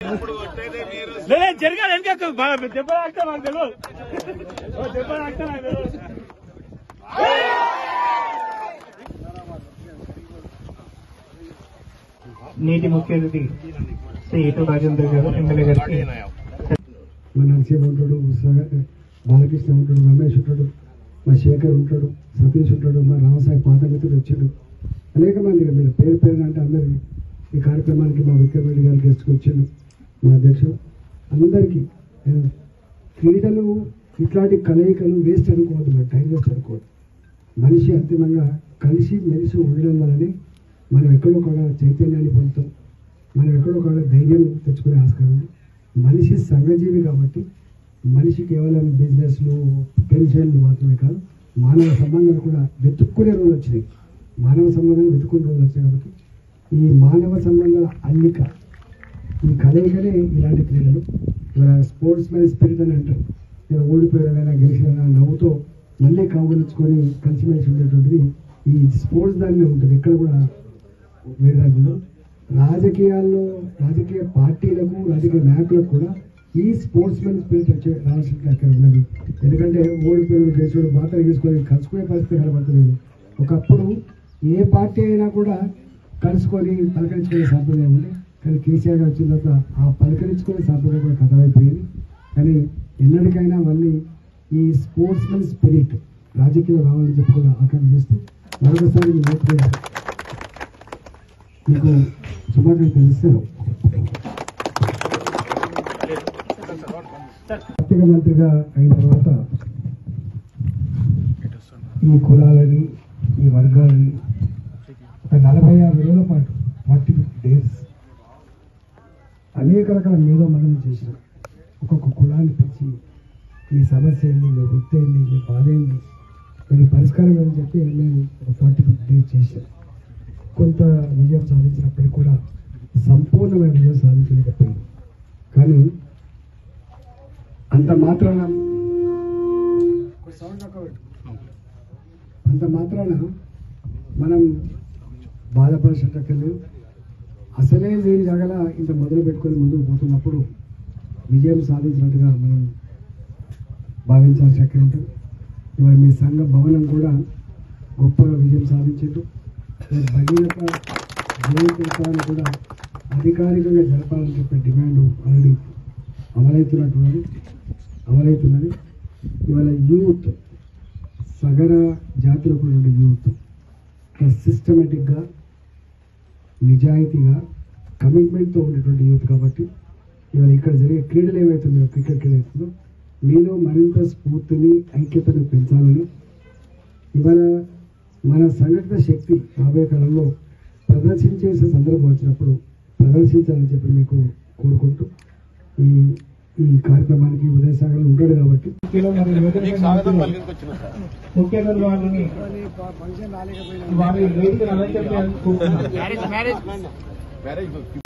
లేదు జరగాలి వెనక బాగా దెబ్బ తాకితే మాకు తెలియదు ఓ, దెబ్బ తాకితే నాకు తెలియదు నేటి ముఖ్య అతిథి శ్రీ ఇటు రాజేంద్ర గారు ఎమ్మెల్యే గారికి మన నరసింహ ఉంటాడు సగ- బాలకృష్ణ ఉంటాడు రమేష్ ఉంటాడు మా శేఖర్ ఉంటాడు సతీష్ ఉంటాడు మా రామసాయి పాత మిత్రుడు వచ్చాడు అనేక మంది ఇక మీరు పేరు పేరు అంటే అందరి ఈ కార్యక్రమానికి మా విక్రమరెడ్డి గారు గెస్ట్కి వచ్చాడు మా అధ్యక్షుడు అందరికీ ఆ, క్రీడలు ఇట్లాంటి కలయికలు వేస్ట్ అనుకోవద్దు మన టైం వేస్ట్ అనుకోవద్దు మనిషి అంతిమంగా కలిసి మెలిసి ఉండడం వల్లనే మనం ఎక్కడో ఒక చైతన్యాన్ని పొందుతాం మనం ఎక్కడో ఒక ధైర్యం తెచ్చుకునే ఆస్కారం ఉంది మనిషి సంఘజీవి కాబట్టి మనిషి కేవలం బిజినెస్లు పెన్షన్లు మాత్రమే కాదు మానవ సంబంధాలు కూడా వెతుక్కునే రోజులు వచ్చినాయి మానవ సంబంధాలు వెతుక్కునే రోజులు వచ్చినాయి కాబట్టి ఈ మానవ సంబంధాల అల్లిక ఈ కలయికనే ఇలాంటి క్రీడలు ఇవాళ స్పోర్ట్స్ మ్యాన్ స్పిరిట్ అని అంటారు ఇలా ఓడిపోయారైనా గెలిచినా నవ్వుతో మళ్ళీ కౌగులించుకొని కలిసిమెలిసి ఉండేటువంటిది ఈ స్పోర్ట్స్ దానిలో ఉంటుంది ఇక్కడ కూడా వేరే దాంట్లో రాజకీయాల్లో రాజకీయ పార్టీలకు రాజకీయ నాయకులకు కూడా ఈ స్పోర్ట్స్ మెన్ స్పిరిట్ వచ్చే రావాల్సిన అక్కడ ఉన్నది ఎందుకంటే ఓడిపోయిన గెలిచిన మాత్రం తీసుకొని కలుసుకునే పరిస్థితి కనబడుతుంది ఒకప్పుడు ఏ పార్టీ అయినా కూడా కలుసుకొని పలకరించుకునే సాంప్రదాయం ఉంది కానీ కేసీఆర్ గారు వచ్చిన తర్వాత ఆ పలకరించుకునే సాంప్రదాయం కూడా కథమైపోయింది కానీ ఎన్నటికైనా మళ్ళీ ఈ స్పోర్ట్స్ మెన్ స్పిరిట్ రాజకీయం రావాలని చెప్పి కూడా ఆకాంక్ష చేస్తూ మరొకసారి మీ ఓటు మీకు శుభాకాంక్షలు ఇస్తారు ఆర్థిక మంత్రిగా అయిన తర్వాత ఈ కులాలని ఈ వర్గాలని ఒక నలభై ఆరు రోజుల పాటు ఫార్టీ ఫిఫ్టీ డేస్ అనేక రకాల మేధో మనం చేసిన ఒక్కొక్క కులాన్ని పిలిచి మీ సమస్య ఏంది మీ వృత్తి ఏంది మీ బాధ ఏంది దానికి పరిష్కారం అని చెప్పి మేము ఒక ఫార్టీ ఫిఫ్టీ డేస్ చేశాం కొంత విజయం సాధించినప్పటికీ కూడా సంపూర్ణమైన విజయం సాధించలేకపోయింది కానీ అంత మాత్రాన అంత మాత్రాన మనం బాధపడాల్సినట్టు అసలే లేని జగల ఇంత మొదలు పెట్టుకొని ముందుకు పోతున్నప్పుడు విజయం సాధించినట్టుగా మనం భావించాల్సి ఎక్కడ ఉంటుంది ఇవాళ మీ సంఘ భవనం కూడా గొప్పగా విజయం సాధించారు రేపు భగీరథ జయంతి ఉత్సవాన్ని కూడా అధికారికంగా జరపాలని చెప్పే డిమాండ్ ఆల్రెడీ అమలవుతున్నట్టున్నది అమలవుతున్నది ఇవాళ యూత్ సగర జాతిలో కూడా యూత్ సిస్టమేటిక్గా నిజాయితీగా కమిట్మెంట్తో ఉండేటువంటి యూత్ కాబట్టి ఇవాళ ఇక్కడ జరిగే క్రీడలు ఏవైతుందో క్రికెట్ క్రీడ అవుతుందో మీలో మరింత స్ఫూర్తిని ఐక్యతను పెంచాలని ఇవాళ మన సంఘటిత శక్తి రాబోయే కాలంలో ప్రదర్శించే సందర్భం వచ్చినప్పుడు ప్రదర్శించాలని చెప్పి మీకు కోరుకుంటూ ఈ ఈ కార్యక్రమానికి ఉదయసాగర్ ఉంటాడు కాబట్టి ముఖ్యంగా వారిని వారి వేదికను అలంకరించాలని కోరుతున్నాను